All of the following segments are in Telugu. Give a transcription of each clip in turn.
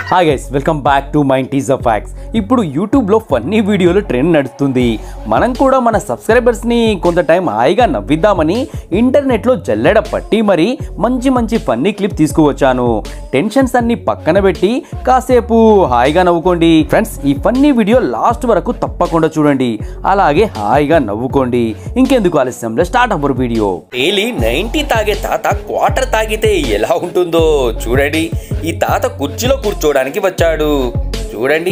hi guys welcome back to mind tease of facts ఇప్పుడు యూట్యూబ్లో ఫన్నీ వీడియోలు ట్రెండ్ నడుస్తుంది మనం కూడా మన సబ్స్క్రైబర్స్ని కొంత టైం హాయిగా నవ్విద్దామని ఇంటర్నెట్లో జల్లెడ పట్టి మరి మంచి మంచి ఫన్నీ క్లిప్ తీసుకువచ్చాను టెన్షన్స్ అన్ని పక్కన పెట్టి కాసేపు హాయిగా నవ్వుకోండి ఫ్రెండ్స్ ఈ ఫన్నీ వీడియో లాస్ట్ వరకు తప్పకుండా చూడండి అలాగే హాయిగా నవ్వుకోండి ఇంకెందుకు ఆలస్యంలో స్టార్ట్ అవ్వరు వీడియో డైలీ నైన్టీ తాగే తాత క్వార్టర్ తాగితే ఎలా ఉంటుందో చూడండి ఈ తాత కుర్చీలో కూర్చోడానికి వచ్చాడు చూడండి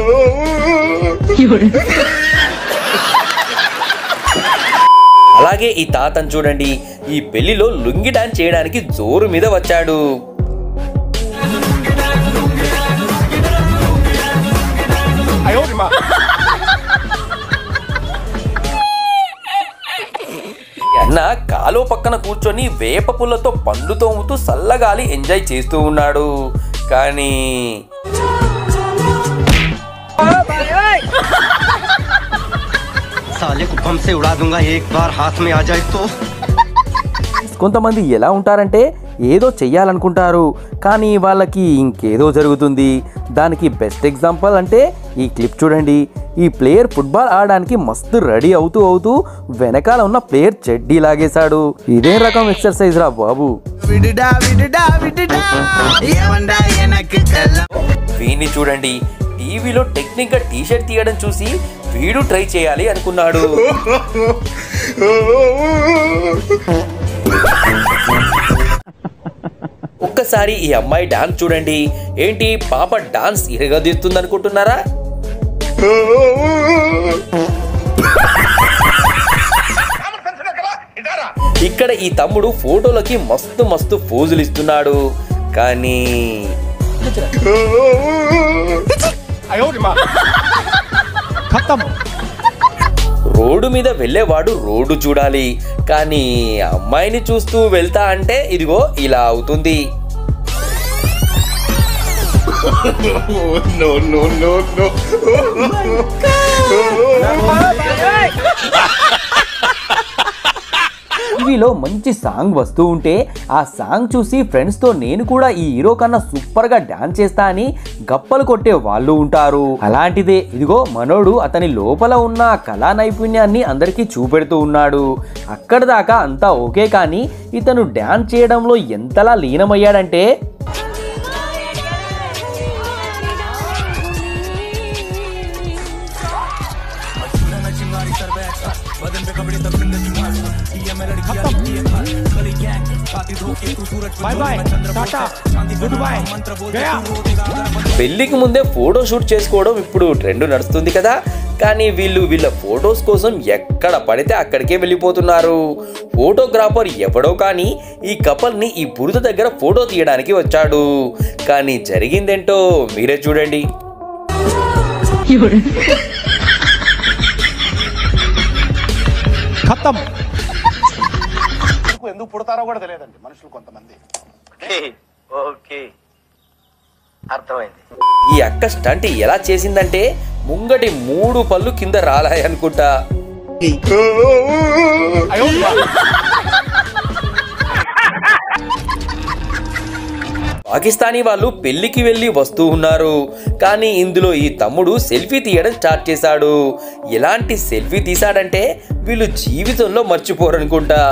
అలాగే ఈ తాతను చూడండి ఈ పెళ్లిలో లుంగి డాన్స్ చేయడానికి జోరు మీద వచ్చాడు ఈ అన్న కాలువ పక్కన కూర్చొని వేప పుల్లతో పండ్లు తోముతూ చల్లగాలి ఎంజాయ్ చేస్తూ ఉన్నాడు కానీ साले को बम से उड़ा दूंगा एक बार हाथ में आ जाए तो కొంతమంది ఎలా ఉంటారంటే ఏదో చెయ్యాలనుకుంటారు కానీ వాళ్ళకి ఇంకేదో జరుగుతుంది దానికి బెస్ట్ ఎగ్జాంపుల్ అంటే ఈ క్లిప్ చూడండి ఈ ప్లేయర్ ఫుట్బాల్ ఆడడానికి మస్తు రెడీ అవుతూ అవుతూ వెనకాల ఉన్న ప్లేయర్ చెడ్డీ లాగేశాడు ఇదే రకం ఎక్సర్సైజ్ రా బాబు விடுடா விடுடா விடுடா ஏவன்டா எனக்கு செல்லம் వీణ్ణి చూడండి టీవీలో టెక్నిక్ గా టీ షర్ట్ తీయడం చూసి వీడు ట్రై చేయాలి అనుకున్నాడు ఒక్కసారి ఈ అమ్మాయి డాన్స్ చూడండి ఏంటి పాప డాన్స్ ఇరగదీస్తుంది అనుకుంటున్నారా ఇక్కడ ఈ తమ్ముడు ఫోటోలకి మస్తు మస్తు పోజులు ఇస్తున్నాడు కానీ రోడ్డు మీద వెళ్ళేవాడు రోడ్డు చూడాలి కానీ అమ్మాయిని చూస్తూ వెళ్తా అంటే ఇదిగో ఇలా అవుతుంది టీవీలో మంచి సాంగ్ వస్తూ ఉంటే ఆ సాంగ్ చూసి ఫ్రెండ్స్తో నేను కూడా ఈ హీరో కన్నా సూపర్గా డాన్స్ చేస్తా అని గప్పలు కొట్టే వాళ్ళు ఉంటారు అలాంటిదే ఇదిగో మనోడు అతని లోపల ఉన్న కళా నైపుణ్యాన్ని అందరికీ చూపెడుతూ ఉన్నాడు అక్కడ దాకా అంతా ఓకే కానీ ఇతను డాన్స్ చేయడంలో ఎంతలా లీనమయ్యాడంటే పెళ్లికి ముందే ఫోటో షూట్ చేసుకోవడం ఇప్పుడు ట్రెండ్ నడుస్తుంది కదా కానీ వీళ్ళు వీళ్ళ ఫొటోస్ కోసం ఎక్కడ పడితే అక్కడికే వెళ్ళిపోతున్నారు ఫోటోగ్రాఫర్ ఎవడో కానీ ఈ కపల్ని ఈ బురద దగ్గర ఫోటో తీయడానికి వచ్చాడు కానీ జరిగిందేంటో మీరే చూడండి ఎందుకు పుడతారో కూడా తెలియదండి మనుషులు కొంతమంది ओके అర్థమైంది ఈ అక్క స్టంట్ ఎలా చేసిందంటే ముంగటి మూడు పళ్ళు కింద రాలాయి అనుకుంటా పాకిస్తానీ వాళ్ళు పెళ్లికి వెళ్ళి వస్తూ ఉన్నారు కానీ ఇందులో ఈ తమ్ముడు సెల్ఫీ తీయడం స్టార్ట్ చేశాడు ఎలాంటి సెల్ఫీ తీశాడంటే వీళ్ళు జీవితంలో మర్చిపోరనుకుంటా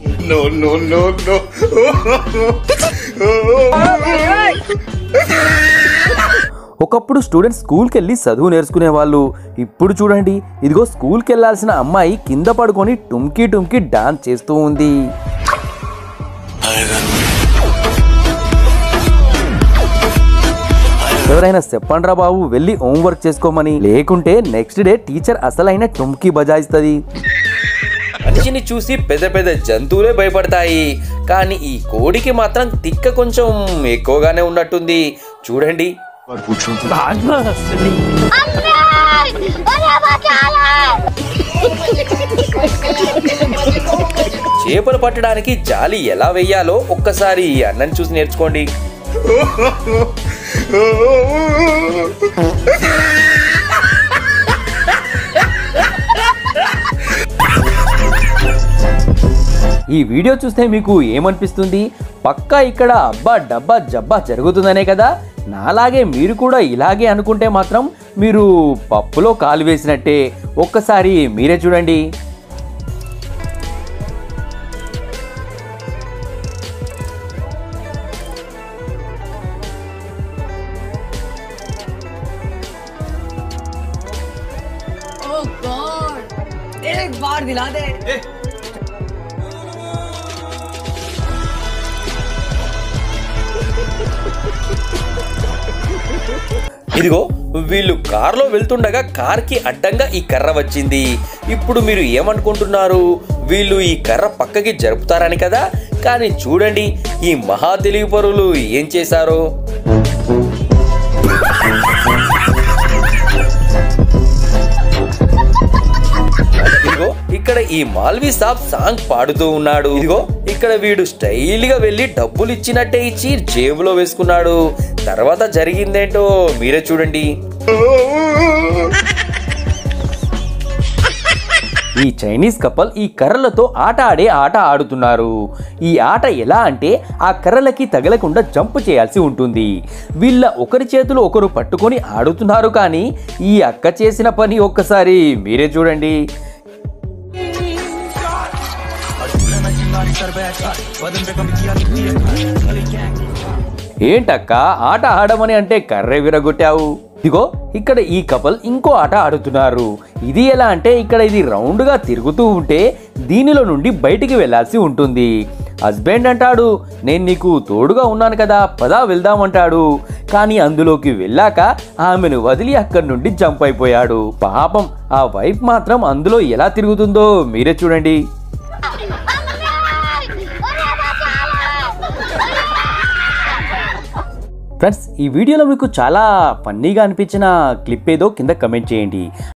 ఒకప్పుడు స్టూడెంట్స్ స్కూల్కి వెళ్ళి చదువు నేర్చుకునే వాళ్ళు ఇప్పుడు చూడండి ఇదిగో స్కూల్కి వెళ్ళాల్సిన అమ్మాయి కింద పడుకొని టుమ్కీ టుమ్కీ డాన్స్ చేస్తూ ఉంది ఎవరైనా చెప్పండ్రా బాబు వెళ్ళి హోంవర్క్ చేసుకోమని లేకుంటే నెక్స్ట్ డే టీచర్ అసలైన టుమ్కీ బజాయిస్తుంది మనిషిని చూసి పెద్ద పెద్ద జంతువులే భయపడతాయి కానీ ఈ కోడికి మాత్రం తిక్క కొంచెం ఎక్కువగానే ఉన్నట్టుంది చూడండి చేపలు పట్టడానికి జాలి ఎలా వెయ్యాలో ఒక్కసారి ఈ అన్నని చూసి నేర్చుకోండి ఈ వీడియో చూస్తే మీకు ఏమనిపిస్తుంది పక్కా ఇక్కడ అబ్బా డబ్బా జబ్బా జరుగుతుందనే కదా నాలాగే మీరు కూడా ఇలాగే అనుకుంటే మాత్రం మీరు పప్పులో కాలు వేసినట్టే ఒక్కసారి మీరే చూడండి ओह गॉड एक बार दिला दे ఇదిగో వీళ్ళు కారులో వెళ్తుండగా కార్కి అడ్డంగా ఈ కర్ర వచ్చింది ఇప్పుడు మీరు ఏమనుకుంటున్నారు వీళ్ళు ఈ కర్ర పక్కకి జరుపుతారని కదా కానీ చూడండి ఈ మహా తెలివి పరులు ఏం చేశారో ఇదిగో ఇక్కడ ఈ మాల్వి సాబ్ సాంగ్ పాడుతూ ఉన్నాడు ఇదిగో ఇక్కడ వీడు స్టైల్ గా వెళ్ళి డబ్బులు ఇచ్చినట్టే ఇచ్చి జేబులో వేసుకున్నాడు తర్వాత జరిగిందేంటో మీరే చూడండి ఈ చైనీస్ కపల్ ఈ కర్రలతో ఆట ఆడే ఆట ఆడుతున్నారు ఈ ఆట ఎలా అంటే ఆ కర్రలకి తగలకుండా జంప్ చేయాల్సి ఉంటుంది వీళ్ళ ఒకరి చేతులు ఒకరు పట్టుకొని ఆడుతున్నారు కానీ ఈ అక్క చేసిన పని ఒక్కసారి మీరే చూడండి ఏంటక్క ఆట ఆడమని అంటే కర్రే విరగొట్టావు ఇదిగో ఇక్కడ ఈ కపల్ ఇంకో ఆట ఆడుతున్నారు ఇది ఎలా అంటే ఇక్కడ ఇది రౌండ్గా తిరుగుతూ ఉంటే దీనిలో నుండి బయటికి వెళ్ళాల్సి ఉంటుంది హస్బెండ్ అంటాడు నేను నీకు తోడుగా ఉన్నాను కదా పదా వెళ్దామంటాడు కానీ అందులోకి వెళ్ళాక ఆమెను వదిలి అక్కడి నుండి జంప్ అయిపోయాడు పాపం ఆ వైఫ్ మాత్రం అందులో ఎలా తిరుగుతుందో మీరే చూడండి ఫ్రెండ్స్ ఈ వీడియోలో మీకు చాలా ఫన్నీగా అనిపించిన క్లిప్ ఏదో కింద కమెంట్ చేయండి